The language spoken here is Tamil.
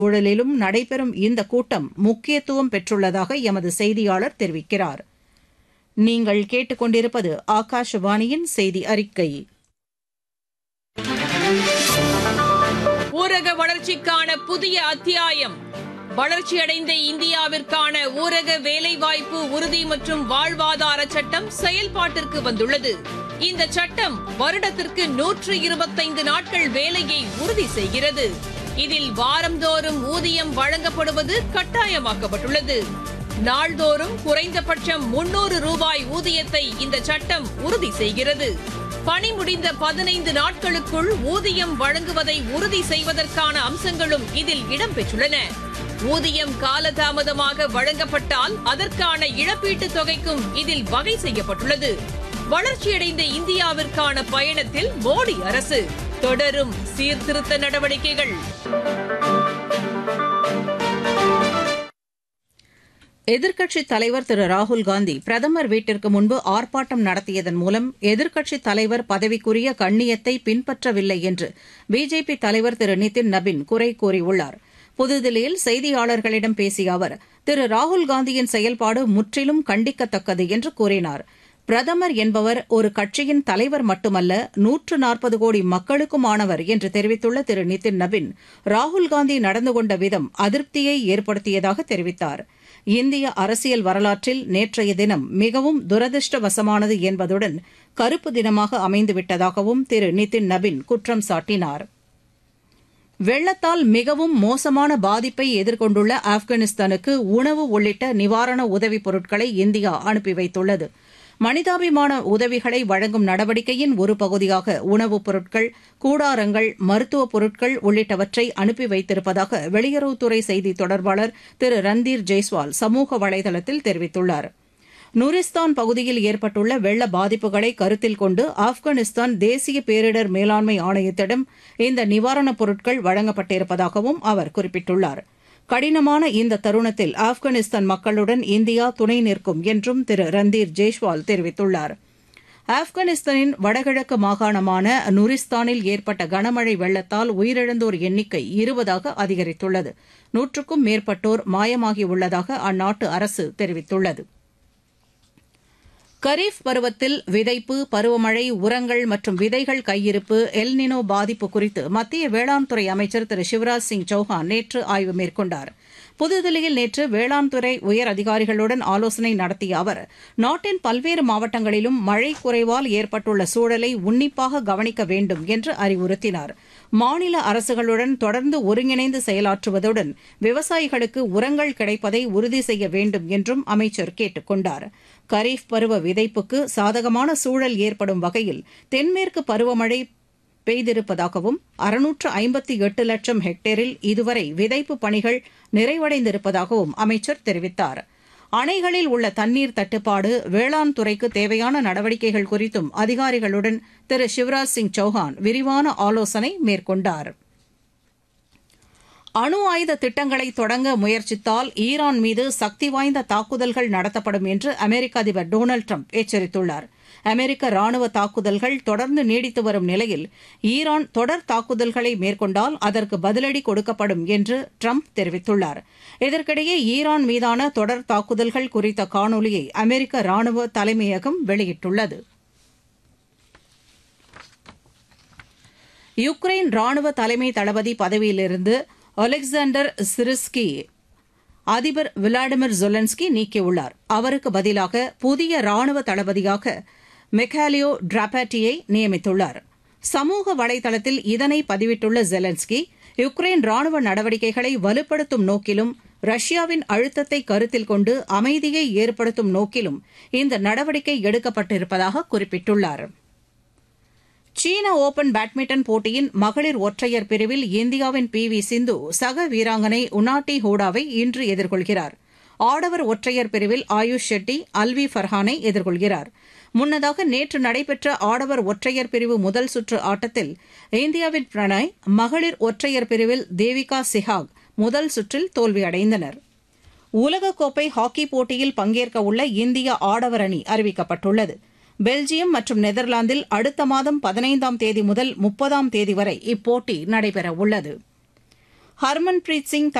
சூழலிலும் நடைபெறும் இந்த கூட்டம் முக்கியத்துவம் பெற்றுள்ளதாக எமது செய்தியாளர் தெரிவிக்கிறார் நீங்கள் கேட்டுக்கொண்டிருப்பது ஆகாஷவாணியின் செய்தி அறிக்கை ஊரக வளர்ச்சிக்கான புதிய அத்தியாயம் வளர்ச்சியடைந்த இந்தியாவிற்கான ஊரக வேலைவாய்ப்பு உறுதி மற்றும் வாழ்வாதார சட்டம் செயல்பாட்டிற்கு வந்துள்ளது இந்த சட்டம் வருடத்திற்கு நூற்று இருபத்தைந்து நாட்கள் வேலையை உறுதி செய்கிறது இதில் வாரந்தோறும் ஊதியம் வழங்கப்படுவது கட்டாயமாக்கப்பட்டுள்ளது நாள்தோறும் குறைந்தபட்சம் முன்னூறு ரூபாய் ஊதியத்தை இந்த சட்டம் உறுதி செய்கிறது பணி முடிந்த பதினைந்து நாட்களுக்குள் ஊதியம் வழங்குவதை உறுதி செய்வதற்கான அம்சங்களும் இதில் இடம்பெற்றுள்ளன ஊதியம் காலதாமதமாக வழங்கப்பட்டால் அதற்கான இழப்பீட்டுத் தொகைக்கும் இதில் வகை செய்யப்பட்டுள்ளது வளர்ச்சியடைந்த இந்தியாவிற்கான பயணத்தில் மோடி அரசு தொடரும் சீர்திருத்த நடவடிக்கைகள் எதிர்க்கட்சித் தலைவர் திரு ராகுல்காந்தி பிரதமர் வீட்டிற்கு முன்பு ஆர்ப்பாட்டம் நடத்தியதன் மூலம் எதிர்க்கட்சித் தலைவர் பதவிக்குரிய கண்ணியத்தை பின்பற்றவில்லை என்று பிஜேபி தலைவர் திரு நிதின் நபின் குறை கூறியுள்ளார் புதுதில்லியில் செய்தியாளர்களிடம் பேசிய அவர் திரு ராகுல்காந்தியின் செயல்பாடு முற்றிலும் கண்டிக்கத்தக்கது என்று கூறினார் பிரதமர் என்பவர் ஒரு கட்சியின் தலைவர் மட்டுமல்ல நூற்று நாற்பது கோடி மக்களுக்குமானவர் என்று தெரிவித்துள்ள திரு நிதின் நபின் ராகுல்காந்தி நடந்து கொண்ட விதம் அதிருப்தியை ஏற்படுத்தியதாக தெரிவித்தார் இந்திய அரசியல் வரலாற்றில் நேற்றைய தினம் மிகவும் துரதிருஷ்டவசமானது என்பதுடன் கருப்பு தினமாக அமைந்துவிட்டதாகவும் திரு நிதின் நபின் குற்றம் சாட்டினார் வெள்ளத்தால் மிகவும் மோசமான பாதிப்பை எதிர்கொண்டுள்ள ஆப்கானிஸ்தானுக்கு உணவு உள்ளிட்ட நிவாரண உதவிப் பொருட்களை இந்தியா அனுப்பி வைத்துள்ளது மனிதாபிமான உதவிகளை வழங்கும் நடவடிக்கையின் ஒரு பகுதியாக உணவுப் பொருட்கள் கூடாரங்கள் மருத்துவப் பொருட்கள் உள்ளிட்டவற்றை அனுப்பி வைத்திருப்பதாக வெளியுறவுத்துறை செய்தி தொடர்பாளர் திரு ரந்தீர் ஜெய்ஸ்வால் சமூக வலைதளத்தில் தெரிவித்துள்ளார் நூரிஸ்தான் பகுதியில் ஏற்பட்டுள்ள வெள்ள பாதிப்புகளை கருத்தில் கொண்டு ஆப்கானிஸ்தான் தேசிய பேரிடர் மேலாண்மை ஆணையத்திடம் இந்த நிவாரணப் பொருட்கள் வழங்கப்பட்டிருப்பதாகவும் அவர் குறிப்பிட்டுள்ளார் கடினமான இந்த தருணத்தில் ஆப்கானிஸ்தான் மக்களுடன் இந்தியா துணை நிற்கும் என்றும் திரு ரந்தீர் ஜெய்ஷ்வால் தெரிவித்துள்ளார் ஆப்கானிஸ்தானின் வடகிழக்கு மாகாணமான நுரிஸ்தானில் ஏற்பட்ட கனமழை வெள்ளத்தால் உயிரிழந்தோர் எண்ணிக்கை இருபதாக அதிகரித்துள்ளது நூற்றுக்கும் மேற்பட்டோர் மாயமாகியுள்ளதாக அந்நாட்டு அரசு தெரிவித்துள்ளது கரீஃப் பருவத்தில் விதைப்பு பருவமழை உரங்கள் மற்றும் விதைகள் கையிருப்பு எல்னினோ பாதிப்பு குறித்து மத்திய வேளாண் துறை அமைச்சர் திரு சிவராஜ் சிங் சௌஹான் நேற்று ஆய்வு மேற்கொண்டார் புதுதில்லியில் நேற்று வேளாண் துறை உயர் அதிகாரிகளுடன் ஆலோசனை நடத்திய அவர் நாட்டின் பல்வேறு மாவட்டங்களிலும் மழை குறைவால் ஏற்பட்டுள்ள சூழலை உன்னிப்பாக கவனிக்க வேண்டும் என்று அறிவுறுத்தினார் மாநில அரசுகளுடன் தொடர்ந்து ஒருங்கிணைந்து செயலாற்றுவதுடன் விவசாயிகளுக்கு உரங்கள் கிடைப்பதை உறுதி செய்ய வேண்டும் என்றும் அமைச்சர் கேட்டுக் கொண்டார் கரீஃப் பருவ விதைப்புக்கு சாதகமான சூழல் ஏற்படும் வகையில் தென்மேற்கு பருவமழை பெய்திருப்பதாகவும் அறுநூற்று ஐம்பத்தி எட்டு லட்சம் ஹெக்டேரில் இதுவரை விதைப்பு பணிகள் நிறைவடைந்திருப்பதாகவும் அமைச்சர் தெரிவித்தார் அணைகளில் உள்ள தண்ணீர் தட்டுப்பாடு வேளாண் துறைக்கு தேவையான நடவடிக்கைகள் குறித்தும் அதிகாரிகளுடன் திரு சிவராஜ் சிங் சௌஹான் விரிவான ஆலோசனை மேற்கொண்டார் அணு ஆயுத திட்டங்களை தொடங்க முயற்சித்தால் ஈரான் மீது சக்தி வாய்ந்த தாக்குதல்கள் நடத்தப்படும் என்று அமெரிக்க அதிபர் டொனால்டு ட்ரம்ப் எச்சரித்துள்ளார் அமெரிக்க ராணுவ தாக்குதல்கள் தொடர்ந்து நீடித்து வரும் நிலையில் ஈரான் தொடர் தாக்குதல்களை மேற்கொண்டால் அதற்கு பதிலடி கொடுக்கப்படும் என்று ட்ரம்ப் தெரிவித்துள்ளார் இதற்கிடையே ஈரான் மீதான தொடர் தாக்குதல்கள் குறித்த காணொலியை அமெரிக்க ராணுவ தலைமையகம் வெளியிட்டுள்ளது யுக்ரைன் ராணுவ தலைமை தளபதி பதவியிலிருந்து ஒலெக்சாண்டர் சிரிஸ்கி அதிபர் விளாடிமிர் ஜொலன்ஸ்கி நீக்கியுள்ளார் அவருக்கு பதிலாக புதிய ராணுவ தளபதியாக மெக்காலியோ டிராபாட்டியை நியமித்துள்ளார் சமூக வலைதளத்தில் இதனை பதிவிட்டுள்ள ஜெலன்ஸ்கி யுக்ரைன் ராணுவ நடவடிக்கைகளை வலுப்படுத்தும் நோக்கிலும் ரஷ்யாவின் அழுத்தத்தை கருத்தில் கொண்டு அமைதியை ஏற்படுத்தும் நோக்கிலும் இந்த நடவடிக்கை எடுக்கப்பட்டிருப்பதாக குறிப்பிட்டுள்ளார் சீன ஓபன் பேட்மிண்டன் போட்டியின் மகளிர் ஒற்றையர் பிரிவில் இந்தியாவின் பி வி சிந்து சக வீராங்கனை உனாட்டி ஹூடாவை இன்று எதிர்கொள்கிறார் ஆடவர் ஒற்றையர் பிரிவில் ஆயுஷ் ஷெட்டி அல்வி ஃபர்ஹானை எதிர்கொள்கிறார் முன்னதாக நேற்று நடைபெற்ற ஆடவர் ஒற்றையர் பிரிவு முதல் சுற்று ஆட்டத்தில் இந்தியாவின் பிரணாய் மகளிர் ஒற்றையர் பிரிவில் தேவிகா சிஹாக் முதல் சுற்றில் தோல்வியடைந்தனர் உலகக்கோப்பை ஹாக்கி போட்டியில் பங்கேற்க உள்ள இந்திய ஆடவர் அணி அறிவிக்கப்பட்டுள்ளது பெல்ஜியம் மற்றும் நெதர்லாந்தில் அடுத்த மாதம் பதினைந்தாம் தேதி முதல் முப்பதாம் தேதி வரை இப்போட்டி நடைபெற உள்ளது ஹர்மன்பிரீத் சிங்